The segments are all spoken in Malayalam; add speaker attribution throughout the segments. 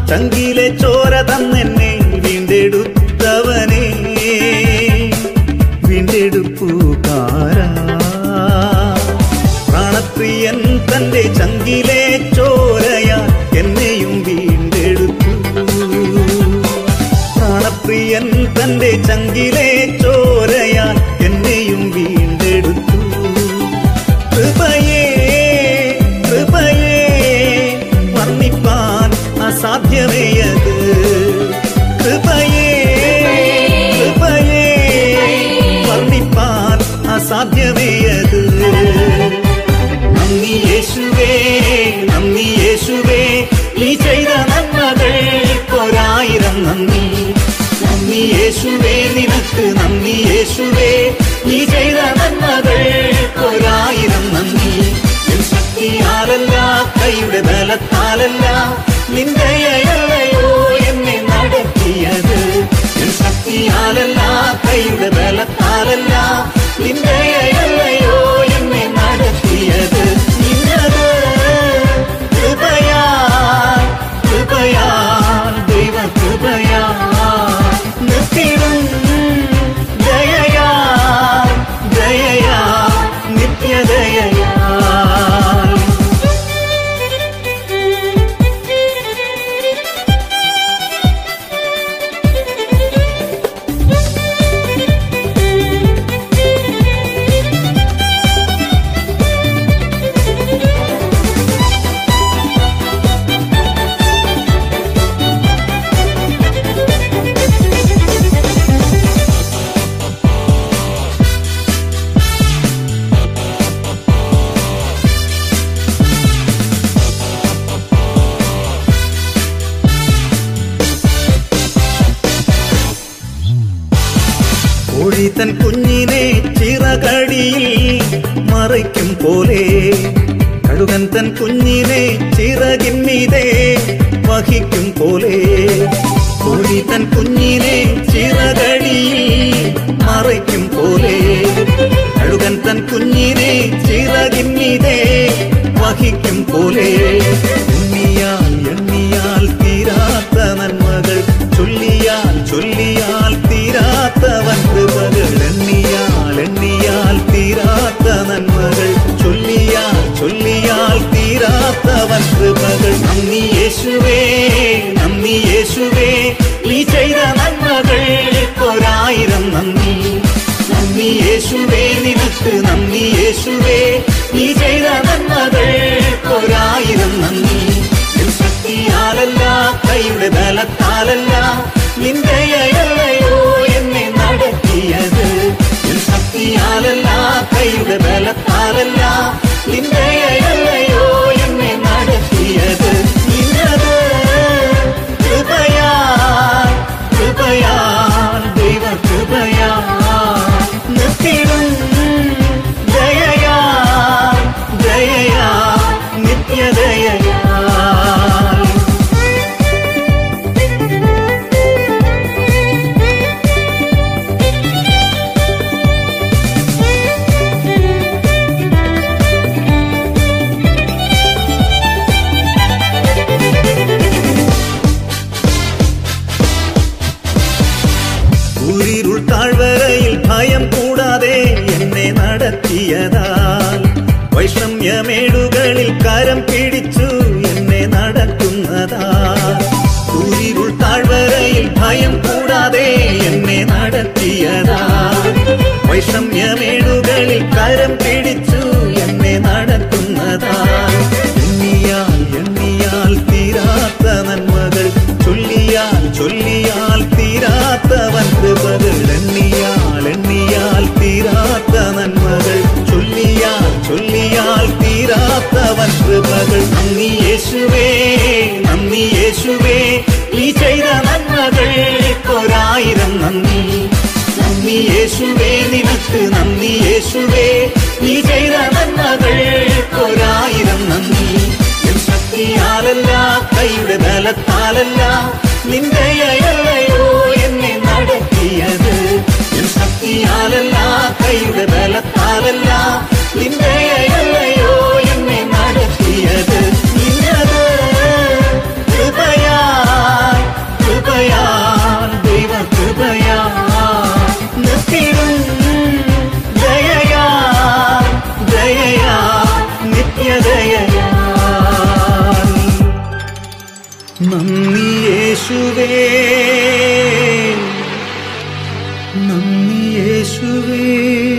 Speaker 1: ചങ്കിലെ ചോര തന്നെന്നെ വീണ്ടെടുത്തവനെ വീണ്ടെടുപ്പുകാരാ പ്രാണപ്രിയൻ തന്റെ ചങ്കിലെ ചോരയാ എന്നെയും വീണ്ടെടുത്തു പ്രാണപ്രിയൻ തന്റെ ചങ്കിലെ ചോരയാൽ എന്നെയും വീണ്ടെടുത്തു കൃപയേ കൃപയേ വർണ്ണിപ്പാൻ അസാധ്യമേയത് കൃപയേ കൃപയേ വർണ്ണിപ്പാൻ അസാധ്യമേയത് നന്ദി യേശുവേ നന്ദി യേശുവേ നീ ചെയ്ത നന്മകൾ ഒരായിരം നന്ദി നന്ദി യേശുവേ നിനക്ക് നന്ദി യേശുവേ നീ ചെയ്ത നന്മകൾ ഒരായിരം നന്ദി എൻ ശക്തിയാലല്ല കൈയുടെ ബലത്താലല്ല നിന്ദയല്ലയോ എന്നെ നടത്തിയത് എൻ ശക്തിയാലല്ല കൈയുടെ ബലത്താലല്ല നിന്ദയല്ലയോ എന്നെ നടത്തിയത് നിന്നത് കൃപയാ കൃപയാ ദൈവ കൃപയാ നിർത്തിടും ദയയാ ദയയാ നിത്യദയയാ കോഴി തൻ കുഞ്ഞിനെ ചിറകടിയിൽ മറയ്ക്കും പോലെ കഴുകൻ തൻ കുഞ്ഞിനെ ചിറകിന്മീതെ വഹിക്കും പോലെ കോഴി തൻ കുഞ്ഞിനെ ചിറകടിയിൽ മറയ്ക്കും പോലെ കഴുകൻ തൻ കുഞ്ഞിനെ ചിറകിന്മീതെ വഹിക്കും പോലെ എണ്ണിയാൽ എണ്ണിയാൽ തീരാത്ത നന്മകൾ ചൊല്ലിയാൽ ചൊല്ലിയാൽ തീരാത്തവൻ കൃപകൾ എണ്ണിയാൽ എണ്ണിയാൽ തീരാത്ത നന്മകൾ ചൊല്ലിയാൽ ചൊല്ലിയാൽ തീരാത്തവൻ കൃപകൾ നന്ദി യേശുവേ നന്ദി യേശുവേ നീ ചെയ്ത നന്മകൾ ഒരായിരം നന്ദി നന്ദി യേശുവേ നിനക്ക് നന്ദി യേശുവേ നീ ചെയ്ത നന്മകൾ ഒരായിരം നന്ദി എൻ ശക്തിയാലല്ല കൈയുടെ ബലത്താലല്ല നിന്ദയല്ലയോ എന്നെ നടത്തിയത് എൻ ശക്തിയാലല്ല കൈയുടെ ബലത്താലല്ല നിന്ദയല്ലയോ എന്നെ നടത്തിയത് നിന്നത് കൃപയാ കൃപയാ ദൈവ കൃപയാ നിർത്തിടും ദയയാ ദയയാ നിത്യദയയാ ഊരിരുൾ താഴ്വരയിൽ ഭയം കൂടാതെ എന്നെ നടത്തിയതാൽ വൈഷമ്യമേടുകളിൽ കരം പിടിച്ചു എന്നെ നടത്തുന്നതാൽ ഊരിരുൾ താഴ്വരയിൽ ഭയം കൂടാതെ എന്നെ നടത്തിയതാൽ വൈഷമ്യമേടുകളിൽ കരം പിടിച്ചു എന്നെ നടത്തുന്നതാൽ എണ്ണിയാൽ എണ്ണിയാൽ തീരാത്ത നന്മകൾ ചൊല്ലിയാൽ ചൊല്ലിയാൽ തീരാത്തവൻ കൃപകൾ എണ്ണിയാൽ എണ്ണിയാൽ തീരാത്ത നന്മകൾ ചൊല്ലിയാൽ ചൊല്ലിയാൽ തീരാത്തവൻ കൃപകൾ നന്ദി യേശുവേ നന്ദി യേശുവേ നീ ചെയ്ത നന്മകൾ ഒരായിരം നന്ദി നന്ദി യേശുവേ നിനക്ക് നന്ദി യേശുവേ നീ ചെയ്ത നന്മകൾ ഒരായിരം നന്ദി എൻ ശക്തിയാലല്ല കൈയുടെ ബലത്താലല്ല നിന്ദയല്ലയോ എന്നെ നടത്തിയത് എൻ ശക്തിയാലല്ല കൈയുടെ ബലത്താലല്ല നിന്ദയല്ലയോ എന്നെ നടത്തിയത് നിന്നത് കൃപയാ യേശുവേ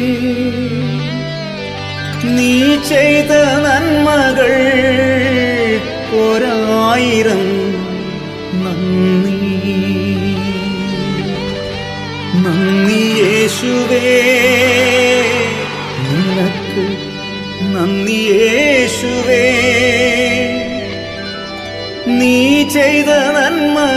Speaker 1: നീ ചെയ്ത നന്മകൾ ഒരായിരം നന്ദി നന്ദി യേശുവേ നിനക്ക് നന്ദി യേശുവേ നീ ചെയ്ത നന്മ